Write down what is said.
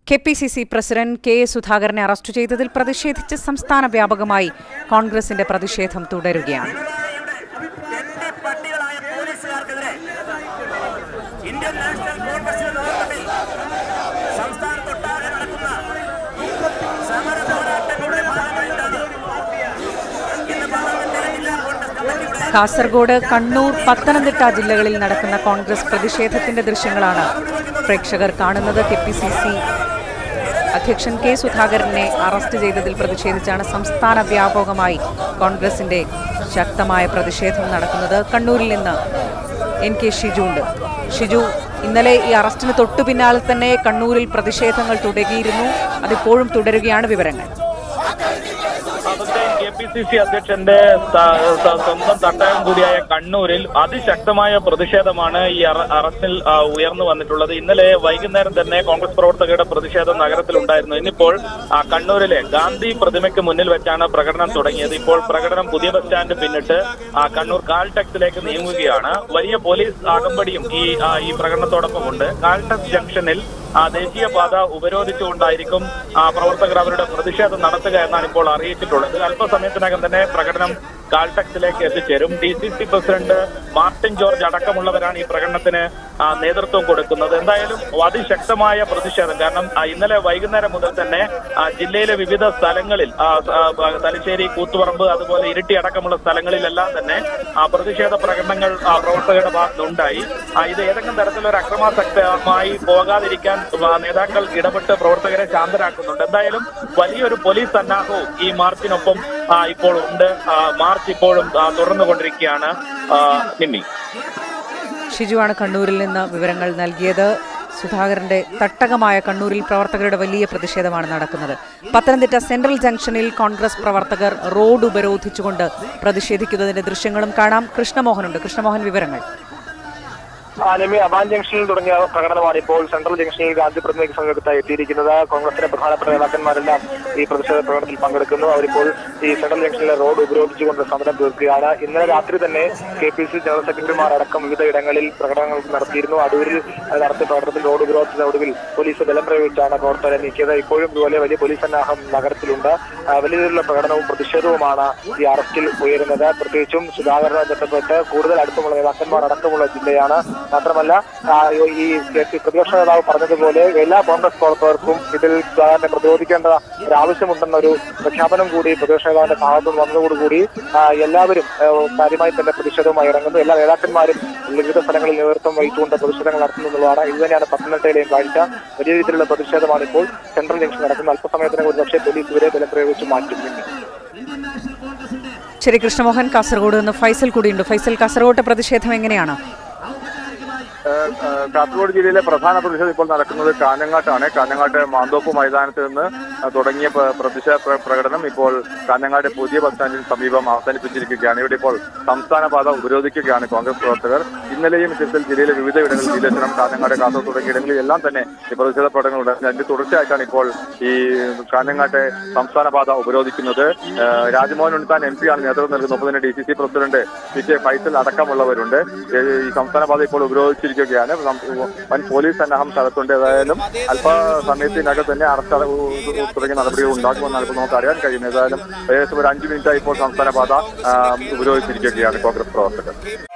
K P C C president K A Sudhakaran arrest ചെയ്തതിൽ പ്രതിഷേധിച്ച് സംസ്ഥാന വ്യാപകമായി കോൺഗ്രസിന്റെ പ്രതിഷേധം തുടരുകയാണ് എന്റെ പട്ടികളായ പോലീസുകാർക്കെതിരെ ഇന്ത്യൻ നാഷണൽ കോൺഗ്രസിന്റെ നേതൃത്വത്തിൽ സംസ്ഥാനത്തൊട്ടാകെ നടക്കുന്ന സമര പോരാട്ടങ്ങളുടെ ഭാഗമായിട്ടാണ് ഇന്ന് പാർലമെന്റിലെ ജില്ലാ കോൺഗ്രസ് കമ്മിറ്റിയുടെ കാസർഗോഡ് കണ്ണൂർ പത്തനംതിട്ട ജില്ലകളിൽ നടക്കുന്ന കോൺഗ്രസ് പ്രതിഷേധത്തിന്റെ ദൃശ്യങ്ങളാണ് പ്രേക്ഷകർ കാണുന്നത് കെ പി സി സി അധ്യക്ഷൻ കെ സുധാകരനെ അറസ്റ്റ് ചെയ്തതിൽ പ്രതിഷേധിച്ചാണ് സംസ്ഥാന വ്യാപകമായി കോൺഗ്രസിന്റെ ശക്തമായ പ്രതിഷേധം നടക്കുന്നത് കണ്ണൂരിൽ നിന്ന് എൻ കെ ഷിജു ഉണ്ട് ഷിജു ഇന്നലെ ഈ അറസ്റ്റിന് തൊട്ടു പിന്നാലെ തന്നെ കണ്ണൂരിൽ പ്രതിഷേധങ്ങൾ തുടങ്ങിയിരുന്നു അതിപ്പോഴും തുടരുകയാണ് വിവരങ്ങൾ അതിന്റെ കെ പി സി സി അധ്യക്ഷന്റെ ത- ത- സ്വന്തം തട്ടകം കൂടിയായ കണ്ണൂരിൽ അതിശക്തമായ പ്രതിഷേധമാണ് ഈ അറ- അറസ്റ്റിൽ ആ, ഉയർന്നു വന്നിട്ടുള്ളത് ഇന്നലെ വൈകുന്നേരം തന്നെ കോൺഗ്രസ് പ്രവർത്തകരുടെ പ്രതിഷേധം നഗരത്തിലുണ്ടായിരുന്നു ഇന്നിപ്പോൾ ആ, കണ്ണൂരിലെ ഗാന്ധി പ്രതിമയ്ക്ക് മുന്നിൽ വെച്ചാണ് പ്രകടനം തുടങ്ങിയത് ഇപ്പോൾ പ്രകടനം പുതിയ ബസ് സ്റ്റാൻഡ് പിന്നിട്ട് ആ, കണ്ണൂർ കാൽടെക്സിലേക്ക് നീങ്ങുകയാണ് വലിയ പോലീസ് അകമ്പടിയും ഈ ആ, ഈ പ്രകടനത്തോടൊപ്പം ഉണ്ട് കാൽടെക്സ് ജംഗ്ഷനിൽ ആ ദേശീയപാത ഉപരോധിച്ചുകൊണ്ടായിരിക്കും ആ, പ്രവർത്തകർ അവരുടെ പ്രതിഷേധം നടത്തുക എന്നാണ് ഇപ്പോൾ അറിയിച്ചിട്ടുള്ളത് അല്പസമയത്തിനകം തന്നെ പ്രകടനം കാൽടെക്സിലേക്ക് എത്തിച്ചേരും D C C president Martin George അടക്കമുള്ളവരാണ് ഈ പ്രകടനത്തിന് ആ, നേതൃത്വം കൊടുക്കുന്നത് എന്തായാലും അതിശക്തമായ പ്രതിഷേധം കാരണം ആ, ഇന്നലെ വൈകുന്നേരം മുതൽ തന്നെ ആ, ജില്ലയിലെ വിവിധ സ്ഥലങ്ങളിൽ ആ, ആ, തലശ്ശേരി കൂത്തുപറമ്പ് അതുപോലെ ഇരിട്ടി അടക്കമുള്ള സ്ഥലങ്ങളിലെല്ലാം തന്നെ ആ, പ്രതിഷേധ പ്രകടനങ്ങൾ ആ, പ്രവർത്തകരുടെ ഭാഗത്തുനിന്നുണ്ടായി ആ, ഇത് ഏതെങ്കിലും തരത്തിലൊരു അക്രമാസക്തമായി പോകാതിരിക്കാൻ ആ, നേതാക്കൾ ഇടപെട്ട് പ്രവർത്തകരെ ശാന്തരാക്കുന്നുണ്ട് എന്തായാലും വലിയൊരു പോലീസ് സന്നാഹവും ഈ മാർച്ചിനൊപ്പം ആ, ഇപ്പോൾ ഉണ്ട് ആ, മാർച്ച് ഇപ്പോഴും ആ, തുടർന്നുകൊണ്ടിരിക്കുകയാണ് ആ, നിമ്മി ഷിജുവാണ് കണ്ണൂരിൽ നിന്ന് വിവരങ്ങൾ നൽകിയത് സുധാകരന്റെ തട്ടകമായ കണ്ണൂരിൽ പ്രവർത്തകരുടെ വലിയ പ്രതിഷേധമാണ് നടക്കുന്നത് പത്തനംതിട്ട സെൻട്രൽ ജംഗ്ഷനിൽ കോൺഗ്രസ് പ്രവർത്തകർ റോഡ് ഉപരോധിച്ചുകൊണ്ട് പ്രതിഷേധിക്കുന്നതിന്റെ ദൃശ്യങ്ങളും കാണാം കൃഷ്ണമോഹനുണ്ട് കൃഷ്ണമോഹൻ വിവരങ്ങൾ ആലമി അവാൻ ജംഗ്ഷനിൽ തുടങ്ങിയ പ്രകടനമാണ് ഇപ്പോൾ സെൻട്രൽ ജംഗ്ഷനിൽ ഗാന്ധി പ്രതിമയ്ക്ക് സമീപത്തായി എത്തിയിരിക്കുന്നത് കോൺഗ്രസിന്റെ പ്രധാനപ്പെട്ട നേതാക്കന്മാരെല്ലാം ഈ പ്രതിഷേധ പ്രകടനത്തിൽ പങ്കെടുക്കുന്നു അവരിപ്പോൾ ഈ സെൻട്രൽ ജംഗ്ഷനിലെ റോഡ് ഉപരോധിച്ചുകൊണ്ട് സമരം തീർക്കുകയാണ് ഇന്നലെ രാത്രി തന്നെ കെ പി സി ജനറൽ സെക്രട്ടറിമാർ അടക്കം വിവിധ ഇടങ്ങളിൽ പ്രകടനങ്ങൾ നടത്തിയിരുന്നു അടൂരിൽ അത് നടത്തിയ പ്രകടനത്തിൽ റോഡ് ഉപരോധത്തിന് ഒടുവിൽ പോലീസ് ബലം പ്രയോഗിച്ചാണ് പ്രവർത്തകരെ നീക്കിയത് ഇപ്പോഴും ഇതുപോലെ വലിയ പോലീസ് സന്നാഹം നഗരത്തിലുണ്ട് ആ, വലിയ രീതിയിലുള്ള പ്രകടനവും പ്രതിഷേധവുമാണ് ഈ അറസ്റ്റിൽ ഉയരുന്നത് പ്രത്യേകിച്ചും സുധാകരനെ ബന്ധപ്പെട്ട് കൂടുതൽ അടുപ്പമുള്ള നേതാക്കന്മാർ അടക്കമുള്ള ജില്ലയാണ് മാത്രമല്ല ആ, ഈ ഈ പ്രതിപക്ഷ നേതാവ് പറഞ്ഞതുപോലെ എല്ലാ കോൺഗ്രസ് പ്രവർത്തകർക്കും ഇതിൽ സുധാകരനെ പ്രതിരോധിക്കേണ്ട ഒരു ആവശ്യമുണ്ടെന്ന ഒരു പ്രഖ്യാപനം കൂടി പ്രതിപക്ഷ നേതാവിന്റെ ഭാഗത്തു നിന്ന് വന്നതോടുകൂടി ആ, എല്ലാവരും ആ, കാര്യമായി തന്നെ പ്രതിഷേധവുമായി ഇറങ്ങുന്നു എല്ലാ നേതാക്കന്മാരും വിവിധ സ്ഥലങ്ങളിൽ നേതൃത്വം വഹിച്ചുകൊണ്ട് പ്രതിഷേധങ്ങൾ നടത്തുന്നു എന്നുള്ളതാണ് ഇത് തന്നെയാണ് പത്തനംതിട്ടയിലെയും കാഴ്ച വലിയ രീതിയിലുള്ള പ്രതിഷേധമാണ് ഇപ്പോൾ സെൻട്രൽ ജംഗ്ഷൻ നടക്കുന്നത് അല്പസമയത്തിന് ഒരു പക്ഷേ പോലീസ് ഇവരെ ബലം പ്രയോഗിച്ച് മാറ്റും ഇനി. ശരി കൃഷ്ണമോഹൻ കാസർഗോഡ് നിന്ന് ഫൈസൽ കൂടിയുണ്ട് ഫൈസൽ കാസർഗോട്ടെ പ്രതിഷേധം എങ്ങനെയാണ് ഏഹ് ഏഹ് കാസർഗോഡ് ജില്ലയിലെ പ്രധാന പ്രതിഷേധം ഇപ്പോൾ നടക്കുന്നത് കാഞ്ഞങ്ങാട്ടാണ് കാഞ്ഞങ്ങാട്ട് മാന്തോപ്പ് മൈതാനത്ത് നിന്ന് ഏഹ് തുടങ്ങിയ പ്ര- പ്രതിഷേധ പ്ര- പ്രകടനം ഇപ്പോൾ കാഞ്ഞങ്ങാട് പുതിയ ബസ് സ്റ്റാൻഡിന് സമീപം അവസാനിപ്പിച്ചിരിക്കുകയാണ് ഇവിടെ ഇപ്പോൾ സംസ്ഥാന പാത ഉപരോധിക്കുകയാണ് കോൺഗ്രസ് പ്രവർത്തകർ ഇന്നലെയും ഇത്തരത്തിൽ ജില്ലയിലെ വിവിധ ഇടങ്ങളിൽ നീലേശ്വരം കാഞ്ഞങ്ങാട് കാസർഗോഡ് തുടങ്ങിയ ഇടങ്ങളിൽ എല്ലാം തന്നെ ഈ പ്രതിഷേധ പ്രകടനങ്ങൾ ഉണ്ടായിരുന്നു അതിന്റെ തുടർച്ചയായിട്ടാണ് ഇപ്പോൾ ഈ കാഞ്ഞങ്ങാട്ടെ സംസ്ഥാന പാത ഉപരോധിക്കുന്നത് ഏഹ് രാജ്മോഹൻ ഉണ്ണിത്താൻ എം പി ആണ് നേതൃത്വം നൽകുന്നത് ഒപ്പം തന്നെ D C C president P K Faisal അടക്കമുള്ളവരുണ്ട് ഏഹ് ഈ സംസ്ഥാന പാത ഇപ്പോൾ ഉപരോധിച്ചിരിക്കുകയാണ് നം- വൻ പോലീസ് സന്നാഹം സ്ഥലത്തുണ്ട് ഏതായാലും അല്പസമയത്തിനകം തന്നെ അറസ്റ്റ് അട- തുടങ്ങിയ നടപടികൾ ഉണ്ടാകുമെന്നാണ് ഇപ്പോൾ നമുക്ക് അറിയാൻ കഴിയുന്നത് ഏതായാലും ഏകദേശം ഒരു അഞ്ച് മിനിറ്റായി ഇപ്പോൾ സംസ്ഥാന പാത ആ, ഉപരോധിച്ചിരിക്കുകയാണ് കോൺഗ്രസ് പ്രവർത്തകർ